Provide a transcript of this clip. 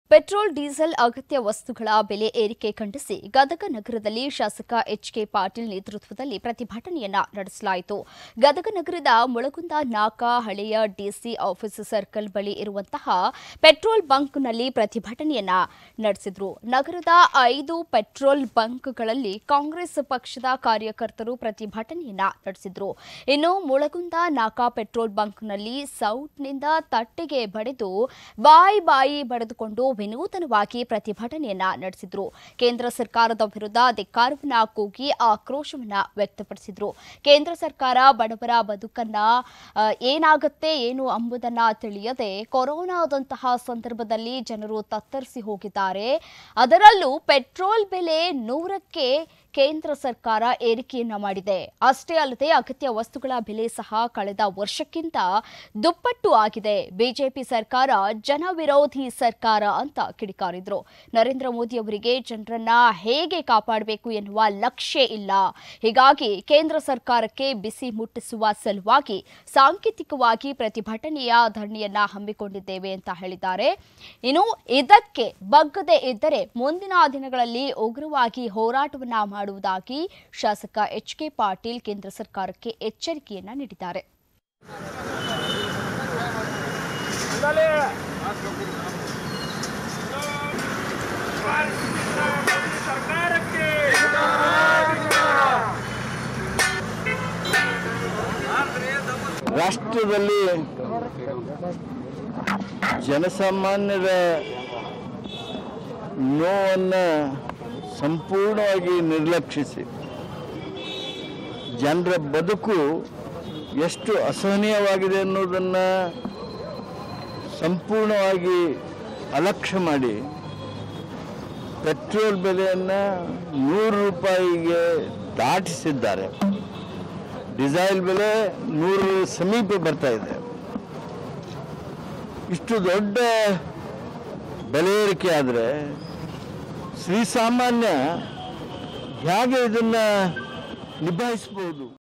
petrol diesel ಅಗತ್ಯ ವಸ್ತುಗಳ ಬೆಲೆ ಏರಿಕೆ ಖಂಡಿಸಿ ಗದಗ ನಗರದಲ್ಲಿ ಶಾಸಕ ಎಚ್ ಕೆ ಪಾಟೀಲ್ ನೇತೃತ್ವದಲ್ಲಿ ಪ್ರತಿಭಟನೆಯನ್ನ ನಡೆಸಲಾಯಿತು ಗದಗ ನಗರದ ಮುಳಗುಂದ ನಾಕ ಹಳೆಯ ಡಿಸಿ ಆಫೀಸ್ ಸರ್ಕಲ್ ಬಳಿ ಇರುವಂತಹ ಪೆಟ್ರೋಲ್ ಬಂಕ್ನಲ್ಲಿ ಪ್ರತಿಭಟನೆಯನ್ನ ನಡೆಸಿದ್ರು ನಗರದ ಐದು ಪೆಟ್ರೋಲ್ ಬಂಕ್ಗಳಲ್ಲಿ ಕಾಂಗ್ರೆಸ್ ಪಕ್ಷದ ಕಾರ್ಯಕರ್ತರು ಪ್ರತಿಭಟನೆಯನ್ನ ನಡೆಸಿದ್ರು ಇನ್ನು ಮುಳಗುಂದ ನಾಕಾ ಪೆಟ್ರೋಲ್ ಬಂಕ್ನಲ್ಲಿ ಸೌಟ್ನಿಂದ ತಟ್ಟೆಗೆ ಬಡಿದು ಬಾಯಿ ಬಾಯಿ ಬಡಿದುಕೊಂಡು ವಿನೂತನವಾಗಿ ಪ್ರತಿಭಟನೆಯನ್ನ ನಡೆಸಿದ್ರು ಕೇಂದ್ರ ಸರ್ಕಾರದ ವಿರುದ್ಧ ಧಿಕ್ಕಾರವನ್ನ ಕೂಗಿ ಆಕ್ರೋಶವನ್ನ ವ್ಯಕ್ತಪಡಿಸಿದ್ರು ಕೇಂದ್ರ ಸರ್ಕಾರ ಬಡವರ ಬದುಕನ್ನ ಆ, ಏನಾಗುತ್ತೆ ಏನು ಎಂಬುದನ್ನ ತಿಳಿಯದೆ ಕೊರೋನಾದಂತಹ ಸಂದರ್ಭದಲ್ಲಿ ಜನರು ತತ್ತರಿಸಿ ಹೋಗಿದ್ದಾರೆ ಅದರಲ್ಲೂ ಪೆಟ್ರೋಲ್ ಬೆಲೆ ನೂರಕ್ಕೆ ಕೇಂದ್ರ ಸರ್ಕಾರ ಏರಿಕೆಯನ್ನ ಮಾಡಿದೆ ಅಷ್ಟೇ ಅಲ್ಲದೆ ಅಗತ್ಯ ವಸ್ತುಗಳ ಬೆಲೆ ಸಹ ಕಳೆದ ವರ್ಷಕ್ಕಿಂತ ದುಪ್ಪಟ್ಟು ಆಗಿದೆ ಬಿಜೆಪಿ ಸರ್ಕಾರ ಜನವಿರೋಧಿ ಸರ್ಕಾರ ಅಂತ ಕಿಡಿಕಾರಿದ್ರು ನರೇಂದ್ರ ಮೋದಿ ಅವರಿಗೆ ಜನರನ್ನ ಹೇಗೆ ಕಾಪಾಡಬೇಕು ಎನ್ನುವ ಲಕ್ಷ್ಯ ಇಲ್ಲ ಹೀಗಾಗಿ ಕೇಂದ್ರ ಸರ್ಕಾರಕ್ಕೆ ಬಿಸಿ ಮುಟ್ಟಿಸುವ ಸಲುವಾಗಿ ಸಾಂಕೇತಿಕವಾಗಿ ಪ್ರತಿಭಟನೆಯ ಧರಣಿಯನ್ನ ಹಮ್ಮಿಕೊಂಡಿದ್ದೇವೆ ಅಂತ ಹೇಳಿದ್ದಾರೆ ಇನ್ನು ಇದಕ್ಕೆ ಬಗ್ಗದೆ ಇದ್ದರೆ ಮುಂದಿನ ದಿನಗಳಲ್ಲಿ ಉಗ್ರವಾಗಿ ಹೋರಾಟವನ್ನ ಮಾಡುವುದಾಗಿ ಶಾಸಕ ಎಚ್ ಕೆ ಪಾಟೀಲ್ ಕೇಂದ್ರ ಸರ್ಕಾರಕ್ಕೆ ಎಚ್ಚರಿಕೆಯನ್ನ ನೀಡಿದ್ದಾರೆ ಸರ್ಕಾರಕ್ಕೆ ರಾಷ್ಟ್ರದಲ್ಲಿ ಜನಸಾಮಾನ್ಯರ ನೋವನ್ನು ಸಂಪೂರ್ಣವಾಗಿ ನಿರ್ಲಕ್ಷಿಸಿ ಜನರ ಬದುಕು ಎಷ್ಟು ಅಸಹನೀಯವಾಗಿದೆ ಅನ್ನೋದನ್ನು ಸಂಪೂರ್ಣವಾಗಿ ಅಲಕ್ಷ್ಯ ಮಾಡಿ ಪೆಟ್ರೋಲ್ ಬೆಲೆಯನ್ನು ನೂರು ರೂಪಾಯಿಗೆ ದಾಟಿಸಿದ್ದಾರೆ ಡಿಸೈಲ್ ಬೆಲೆ ನೂರು ಸಮೀಪ ಬರ್ತಾ ಇದೆ ಇಷ್ಟು ದೊಡ್ಡ ಬೆಲೆ ಏರಿಕೆ ಆದರೆ ಶ್ರೀಸಾಮಾನ್ಯ ಹೇಗೆ ಇದನ್ನು ನಿಭಾಯಿಸ್ಬೋದು